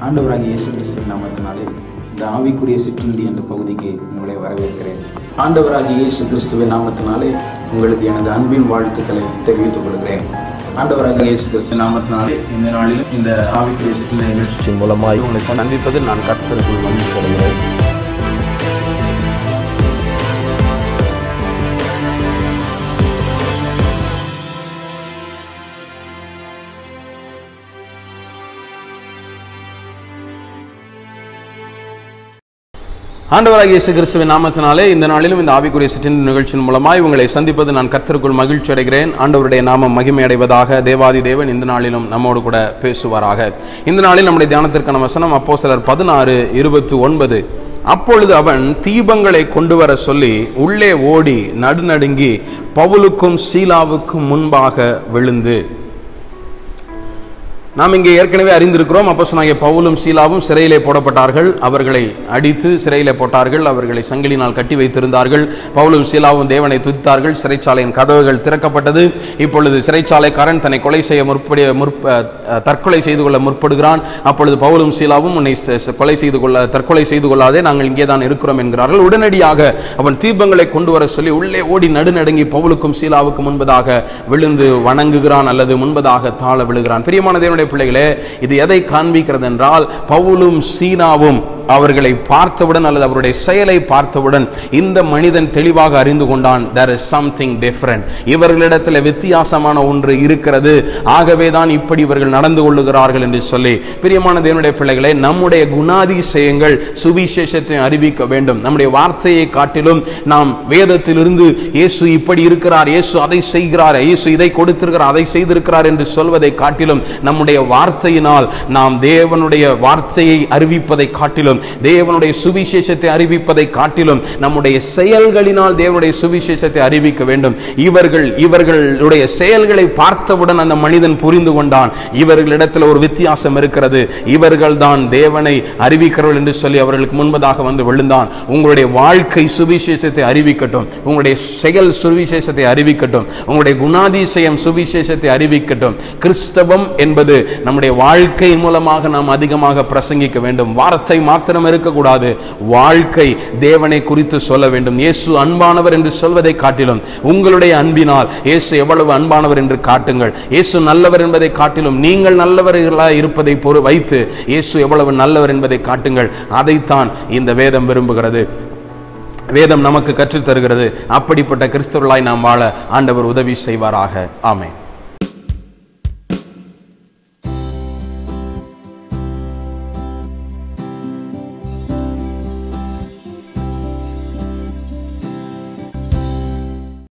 ஆண்டவராகிய இயேசு கிறிஸ்துவின் நாமத்தினாலே இந்த ஆவிக்குரிய சிற்றுண்டி என்ற பகுதிக்கு உங்களை வரவேற்கிறேன் ஆண்டவராகிய இயேசு கிறிஸ்துவின் நாமத்தினாலே உங்களுக்கு எனது அன்பின் வாழ்த்துக்களை தெரிவித்துக் கொள்கிறேன் ஆண்டவராகிய இயேசு கிறிஸ்து நாமத்தினாலே இந்த நாளிலும் இந்த ஆவிக்குரிய சிற்றுண்டி நிகழ்ச்சி நிகழ்ச்சி மூலமாய் உங்களை சந்திப்பதில் நான் கர்த்தருக்குள் மகிழ்ச்சி அடைகிறேன் ஆண்டவராகிய இயேசு கிறிஸ்துவின் நாமத்தினாலே இந்த நாளிலும் இந்த ஆவிக்குரிய சிற்றின் நிகழ்ச்சியின் மூலமாய் உங்களை சந்திப்பது நான் கர்த்தருக்குள் மகிழ்ச்சி அடைகிறேன் ஆண்டவருடைய நாமம் மகிமை அடைவதாக தேவாதி தேவன் இந்த நாளிலும் நம்மோடு கூட பேசுவாராக இந்த நாளில் நம்முடைய தியானத்திற்கான வசனம் அப்போ சிலர் பதினாறு இருபத்தி ஒன்பது அப்பொழுது அவன் தீபங்களை கொண்டு வர சொல்லி உள்ளே ஓடி நடுநடுங்கி பவுலுக்கும் சீலாவுக்கும் முன்பாக விழுந்து நாம் இங்கே ஏற்கனவே அறிந்திருக்கிறோம் அப்போஸ்தலனாகிய பவுலும் சீலாவும் சிறையிலே போடப்பட்டார்கள் அவர்களை அடித்து சிறையிலே போட்டார்கள் அவர்களை சங்கிலினால் கட்டி வைத்திருந்தார்கள் பவுலும் சீலாவும் தேவனை துதித்தார்கள் சிறைச்சாலையின் கதவுகள் திறக்கப்பட்டது இப்பொழுது சிறைச்சாலைக்காரன் தன்னை கொலை செய்ய முற்படிய முற்ப அஹ், தற்கொலை செய்து கொள்ள முற்படுகிறான் அப்பொழுது பவுலும் சீலாவும் உன்னை ச- ச- கொலை செய்து கொள்ள தற்கொலை செய்து கொள்ளாதே நாங்கள் இங்கே தான் இருக்கிறோம் என்கிறார்கள் உடனடியாக அவன் தீபங்களை கொண்டு வர சொல்லி உள்ளே ஓடி நடுநடுங்கி பவுலுக்கும் சீலாவுக்கும் முன்பதாக விழுந்து வணங்குகிறான் அல்லது முன்பதாக தாழ விழுகிறான் பிரியமான தேவனுடைய பிள்ளைகளே இது எதை காண்பிக்கிறது என்றால் பவுலும் சீனாவும் அவர்களை பார்த்தவுடன் அல்லது அவருடைய செயலை பார்த்தவுடன் இந்த மனிதன் தெளிவாக அறிந்து கொண்டான் there is something different இவர்களிடத்தில் வித்தியாசமான ஒன்று இருக்கிறது ஆகவே தான் இப்படி இவர்கள் நடந்து கொள்ளுகிறார்கள் என்று சொல்லி பிரியமான தேவனுடைய பிள்ளைகளே நம்முடைய குணாதிசயங்கள் சுவிசேஷத்தை அறிவிக்க வேண்டும் நம்முடைய வார்த்தையை காட்டிலும் நாம் வேதத்திலிருந்து இயேசு இப்படி இருக்கிறார் இயேசு அதை செய்கிறார் இயேசு இதை கொடுத்திருக்கிறார் அதை செய்திருக்கிறார் என்று சொல்வதை காட்டிலும் நம்முடைய வார்த்தையினால் நாம் தேவனுடைய வார்த்தையை அறிவிப்பதை காட்டிலும் தேவனுடைய சுவிசேஷத்தை அறிவிப்பதை காட்டிலும் நம்முடைய செயல்களினால் தேவனுடைய சுவிசேஷத்தை அறிவிக்க வேண்டும் இவர்கள் இவர்களுடைய செயல்களை பார்த்தவுடன் அந்த மனிதன் புரிந்து கொண்டான் இவர்களிடத்தில் ஒரு வித்தியாசம் இருக்கிறது இவர்கள் தான் தேவனை அறிவிக்கிறவர்கள் என்று சொல்லி அவர்களுக்கு முன்பதாக வந்து விழுந்தான் உங்களுடைய வாழ்க்கை சுவிசேஷத்தை அறிவிக்கட்டும் உங்களுடைய செயல் சுவிசேஷத்தை அறிவிக்கட்டும் உங்களுடைய குணாதிசயம் சுவிசேஷத்தை அறிவிக்கட்டும் கிறிஸ்தவம் என்பது நம்முடைய வாழ்க்கை மூலமாக நாம் அதிகமாக பிரசங்கிக்க வேண்டும் வார்த்தை மாத்திரம் இருக்கக்கூடாது வாழ்க்கை தேவனை குறித்து சொல்ல வேண்டும் இயேசு அன்பானவர் என்று சொல்வதை காட்டிலும் உங்களுடைய அன்பினால் இயேசு எவ்வளவு அன்பானவர் என்று காட்டுங்கள் இயேசு நல்லவர் என்பதை காட்டிலும் நீங்கள் நல்லவர்களாக இருப்பதை பொறு வைத்து இயேசு எவ்வளவு நல்லவர் என்பதை காட்டுங்கள் அதைத்தான் இந்த வேதம் விரும்புகிறது வேதம் நமக்கு கற்றுத் தருகிறது அப்படிப்பட்ட கிறிஸ்தவர்களாய் நாம் வாழ ஆண்டவர் உதவி செய்வாராக ஆமென்